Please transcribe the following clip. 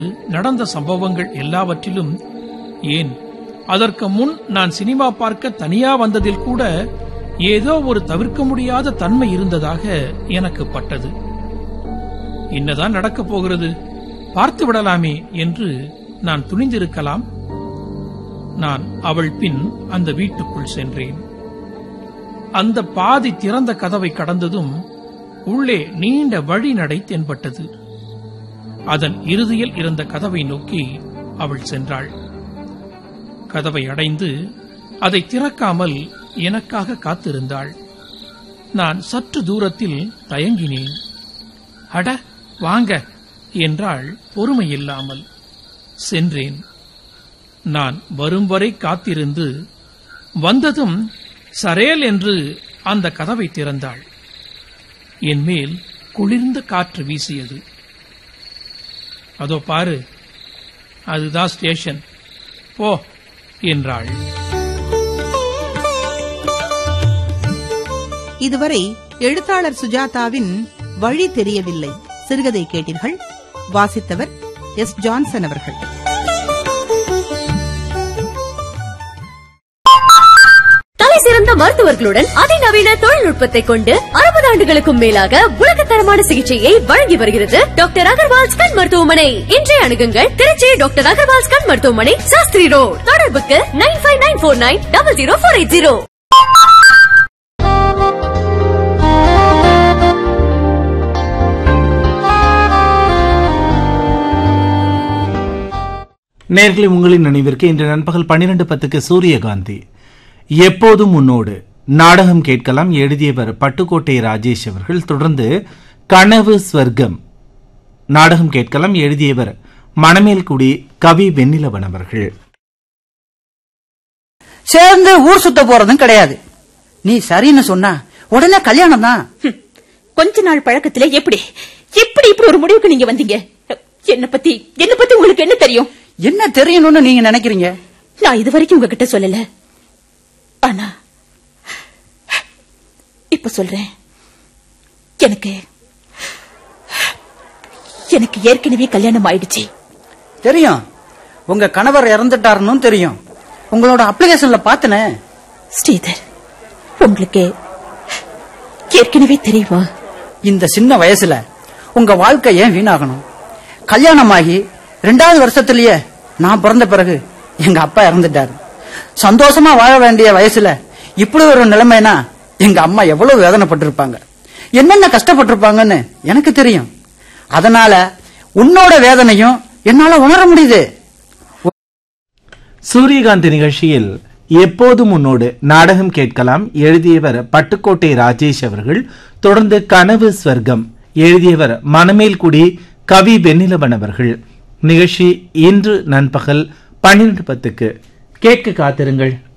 நடந்த சம்பவங்கள் எல்லாவற்றிலும் ஏன் அதற்கு முன் நான் சினிமா பார்க்க தனியா வந்ததில் கூட ஏதோ ஒரு தவிர்க்க முடியாத தன்மை இருந்ததாக எனக்கு பட்டது என்னதான் நடக்கப் போகிறது பார்த்து விடலாமே என்று நான் துணிந்திருக்கலாம் நான் அவள் பின் அந்த வீட்டுக்குள் சென்றேன் அந்த பாதி திறந்த கதவை கடந்ததும் உள்ளே நீண்ட வழிநடை தென்பட்டது அதன் இறுதியில் இருந்த கதவை நோக்கி அவள் சென்றாள் கதவை அடைந்து அதை திறக்காமல் எனக்காக காத்திருந்தாள் நான் சற்று தூரத்தில் தயங்கினேன் அட வாங்க என்றாள் பொறுமையில்லாமல் சென்றேன் நான் வரும் வரை காத்திருந்து வந்ததும் சரேல் என்று அந்த கதவை திறந்தாள் என் மேல் குளிர்ந்த காற்று வீசியது அதோ பாரு அதுதான் ஸ்டேஷன் போ என்றாள் இதுவரை எழுத்தாளர் சுஜாதாவின் வழி தெரியவில்லை சிறுகதை கேட்டீர்கள் வாசித்தவர் எஸ் ஜான்சன் அவர்கள் தலை சிறந்த மருத்துவர்களுடன் அதிநவீன தொழில்நுட்பத்தை கொண்டு அறுபது ஆண்டுகளுக்கும் மேலாக உலகத்தரமான சிகிச்சையை வழங்கி வருகிறது டாக்டர் அகர்வால்ஸ் கண் மருத்துவமனை இன்றைய அணுகுங்கள் திருச்சி டாக்டர் அகர்வால்ஸ் கண் மருத்துவமனை சாஸ்திரி ரோட் தொடர்புக்கு nine five nine four nine double zero four eight zero நேர்களை உங்களின் நினைவிற்கு இன்று நண்பகல் பன்னிரண்டு பத்துக்கு சூரியகாந்தி எப்போதும் உன்னோடு நாடகம் கேட்கலாம் எழுதியவர் பட்டுக்கோட்டை ராஜேஷ் அவர்கள் தொடர்ந்து கனவு ஸ்வர்க்கம் நாடகம் கேட்கலாம் எழுதியவர் மணமேல்குடி கவி வெண்ணிலவன் அவர்கள் சேர்ந்து ஊர் சுத்த போறதும் கிடையாது நீ சரின்னு சொன்னா உடனே கல்யாணம் தான் கொஞ்ச நாள் பழக்கத்துல எப்படி எப்படி இப்படி ஒரு முடிவுக்கு நீங்க வந்தீங்க என்ன பத்தி என்ன பத்தி உங்களுக்கு என்ன தெரியும் என்ன தெரியணும்னு நீங்க நினைக்கிறீங்க நான் இது வரைக்கும் உங்ககிட்ட சொல்லல ஆனா இப்ப சொல்றேன் எனக்கு எனக்கு ஏற்கனவே கல்யாணம் ஆயிடுச்சு தெரியும் உங்க கணவர் இறந்துட்டாருன்னு தெரியும் உங்களோட அப்ளிகேஷன்ல பாத்தனே ஸ்ரீதர் உங்களுக்கு ஏற்கனவே தெரியுமா இந்த சின்ன வயசுல உங்க வாழ்க்கை ஏன் வீணாகணும் கல்யாணமாகி ரெண்டாவது வருஷத்திலேயே நான் பிறந்த பிறகு எங்க அப்பா இறந்துட்டாரு சந்தோஷமா வாழ வேண்டிய வயசுல இப்படி ஒரு நிலைமைனா எங்க அம்மா எவ்வளவு வேதனைப்பட்டிருப்பாங்க என்னென்ன கஷ்டப்பட்டிருப்பாங்கன்னு எனக்கு தெரியும் அதனால உன்னோட வேதனையும் என்னால உணர முடியுது சூரியகாந்தி நிகழ்ச்சியில் எப்போதும் உன்னோடு நாடகம் கேட்கலாம் எழுதியவர் பட்டுக்கோட்டை ராஜேஷ் அவர்கள் தொடர்ந்து கனவு ஸ்வர்க்கம் எழுதியவர் மணமேல்குடி கவி வெண்ணிலவன் அவர்கள் நிகழ்ச்சி இன்று நண்பகல் பன்னிரண்டு பத்துக்கு கேட்க காத்திருங்கள்